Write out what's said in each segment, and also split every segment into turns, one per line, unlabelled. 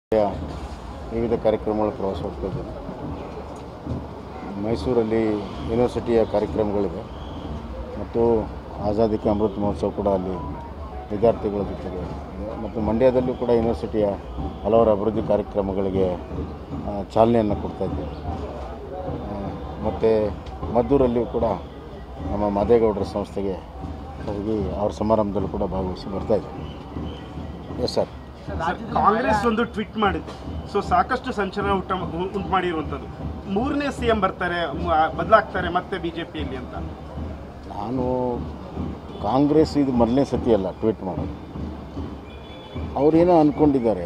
ವಿವಿಧ ಕಾರ್ಯಕ್ರಮಗಳ ಪ್ರವಾಸ ಹೋಗ್ತಾ ಇದ್ದೇನೆ ಮೈಸೂರಲ್ಲಿ ಯೂನಿವರ್ಸಿಟಿಯ ಕಾರ್ಯಕ್ರಮಗಳಿವೆ ಮತ್ತು ಆಜಾದಿ ಕಾ ಅಮೃತ್ ಮಹೋತ್ಸವ ಕೂಡ ಅಲ್ಲಿ ವಿದ್ಯಾರ್ಥಿಗಳ ಜೊತೆಗೆ ಇದೆ ಮತ್ತು ಮಂಡ್ಯದಲ್ಲೂ ಕೂಡ ಯೂನಿವರ್ಸಿಟಿಯ ಹಲವಾರು ಅಭಿವೃದ್ಧಿ ಕಾರ್ಯಕ್ರಮಗಳಿಗೆ ಆ, ಚಾಲನೆಯನ್ನು ಕೊಡ್ತಾ ಇದ್ದೇವೆ ಮತ್ತು ಮದ್ದೂರಲ್ಲಿಯೂ ಕೂಡ ನಮ್ಮ ಮಾದೇಗೌಡರ ಸಂಸ್ಥೆಗೆ ಹೋಗಿ ಅವ್ರ ಸಮಾರಂಭದಲ್ಲೂ ಕೂಡ ಭಾಗವಹಿಸಿ ಬರ್ತಾ ಇದ್ದೀವಿ ಎಸ್ ಸರ್
ಕಾಂಗ್ರೆಸ್ ಒಂದು ಟ್ವೀಟ್ ಮಾಡಿದೆ ಸೊ ಸಾಕಷ್ಟು ಸಂಚಲನ ಉಂಟ ಉಂಟು ಮಾಡಿರುವಂಥದ್ದು ಮೂರನೇ ಸಿ ಎಂ ಬರ್ತಾರೆ ಬದಲಾಗ್ತಾರೆ ಮತ್ತೆ ಬಿಜೆಪಿಯಲ್ಲಿ ಅಂತ
ನಾನು ಕಾಂಗ್ರೆಸ್ ಇದು ಮೊದಲನೇ ಸತಿ ಅಲ್ಲ ಟ್ವೀಟ್ ಮಾಡೋದು ಅವರೇನೋ ಅಂದ್ಕೊಂಡಿದ್ದಾರೆ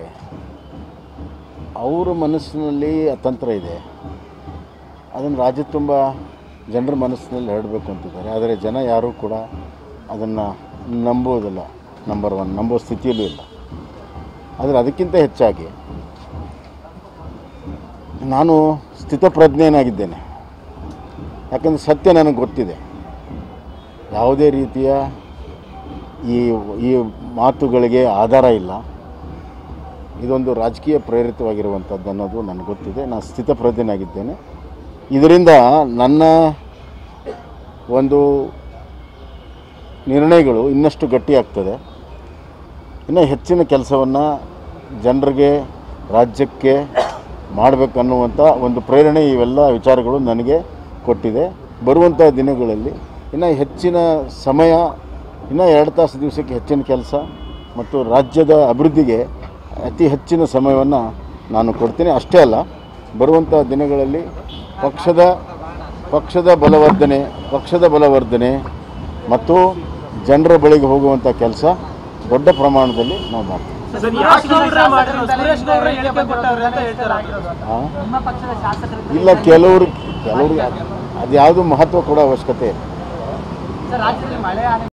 ಅವರ ಮನಸ್ಸಿನಲ್ಲಿ ಅತಂತ್ರ ಇದೆ ಅದನ್ನು ರಾಜ್ಯ ತುಂಬ ಜನರ ಮನಸ್ಸಿನಲ್ಲಿ ಹರಡಬೇಕು ಅಂತಿದ್ದಾರೆ ಆದರೆ ಜನ ಯಾರೂ ಕೂಡ ಅದನ್ನು ನಂಬೋದಿಲ್ಲ ನಂಬರ್ ಒನ್ ನಂಬೋ ಸ್ಥಿತಿಯಲ್ಲೂ ಇಲ್ಲ ಆದರೆ ಅದಕ್ಕಿಂತ ಹೆಚ್ಚಾಗಿ ನಾನು ಸ್ಥಿತಪ್ರಜ್ಞೆಯನಾಗಿದ್ದೇನೆ ಯಾಕಂದರೆ ಸತ್ಯ ನನಗೆ ಗೊತ್ತಿದೆ ಯಾವುದೇ ರೀತಿಯ ಈ ಈ ಮಾತುಗಳಿಗೆ ಆಧಾರ ಇಲ್ಲ ಇದೊಂದು ರಾಜಕೀಯ ಪ್ರೇರಿತವಾಗಿರುವಂಥದ್ದು ಅನ್ನೋದು ನನಗೆ ಗೊತ್ತಿದೆ ನಾನು ಸ್ಥಿತಪ್ರಜ್ಞನಾಗಿದ್ದೇನೆ ಇದರಿಂದ ನನ್ನ ಒಂದು ನಿರ್ಣಯಗಳು ಇನ್ನಷ್ಟು ಗಟ್ಟಿಯಾಗ್ತದೆ ಇನ್ನು ಹೆಚ್ಚಿನ ಕೆಲಸವನ್ನು ಜನರಿಗೆ ರಾಜ್ಯಕ್ಕೆ ಮಾಡಬೇಕನ್ನುವಂಥ ಒಂದು ಪ್ರೇರಣೆ ಇವೆಲ್ಲ ವಿಚಾರಗಳು ನನಗೆ ಕೊಟ್ಟಿದೆ ಬರುವಂಥ ದಿನಗಳಲ್ಲಿ ಇನ್ನು ಹೆಚ್ಚಿನ ಸಮಯ ಇನ್ನು ಎರಡು ತಾಸು ದಿವಸಕ್ಕೆ ಹೆಚ್ಚಿನ ಕೆಲಸ ಮತ್ತು ರಾಜ್ಯದ ಅಭಿವೃದ್ಧಿಗೆ ಅತಿ ಹೆಚ್ಚಿನ ಸಮಯವನ್ನು ನಾನು ಕೊಡ್ತೀನಿ ಅಷ್ಟೇ ಅಲ್ಲ ಬರುವಂಥ ದಿನಗಳಲ್ಲಿ ಪಕ್ಷದ ಪಕ್ಷದ ಬಲವರ್ಧನೆ ಪಕ್ಷದ ಬಲವರ್ಧನೆ ಮತ್ತು ಜನರ ಬಳಿಗೆ ಹೋಗುವಂಥ ಕೆಲಸ ದೊಡ್ಡ ಪ್ರಮಾಣದಲ್ಲಿ ನಾವು ಮಾಡ್ತೀವಿ
ಸರ್ ಯಾಕೆ
ಸುರೇಶ್ ಗೌಡ್ರು ಹೇಳಿಕೆ ಕೊಟ್ಟವ್ರೆ ಅಂತ ಹೇಳ್ತಾರೆ
ಆ?
ನಿಮ್ಮ ಪಕ್ಷದ ಶಾಸಕರು
ಇಲ್ಲ ಕೆಲವರು ಕೆಲವ್ರಿಗೆ ಅದು ಯಾವುದು ಮಹತ್ವ ಕೊಡೋ ಅವಶ್ಯಕತೆ ಇಲ್ಲ
ಸರ್ ರಾಜ್ಯದಲ್ಲಿ ಮಳೆ ಹಾನಿ